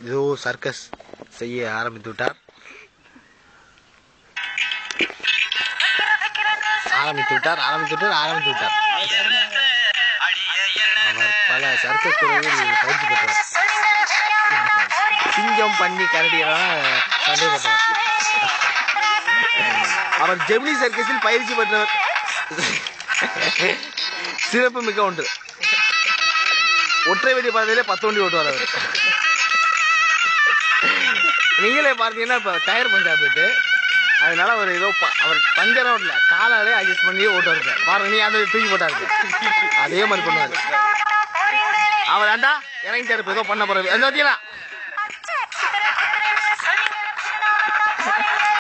இதோ சர்க்கஸ் செய்ய ஆரம்பித்து விட்டார் ஆரம்பித்து விட்டார் ஆரம்பித்து விட்டார் ஆரம்பித்து விட்டார் அவர் பல சர்க்கஸ் துறையில் பயிற்சி பெற்றவர் சிங்கம் பண்ணி கரடியெல்லாம் சண்டை போட்டவர் அவர் ஜெமினி சர்க்கஸில் பயிற்சி பெற்றவர் சிறப்பு மிக்க ஒன்று ஒற்றை வெடி பாதையிலே பத்து வண்டி ஓட்டுவார் அவர் நீங்களே பார்த்தீங்கன்னா இப்போ டயர் பஞ்சா போயிட்டு அதனால அவர் ஏதோ ப- அவர் பஞ்சரும் இல்லை காலாலே அட்ஜஸ்ட் பண்ணி ஓட்டுவார் பாருங்க நீ அந்த தூக்கி போட்டாரு அதே மாதிரி பண்ணுவார் அவர் ஆண்டா இறங்கிட்டாரு இப்போ ஏதோ பண்ண போறாரு என்ன பார்த்தீங்களா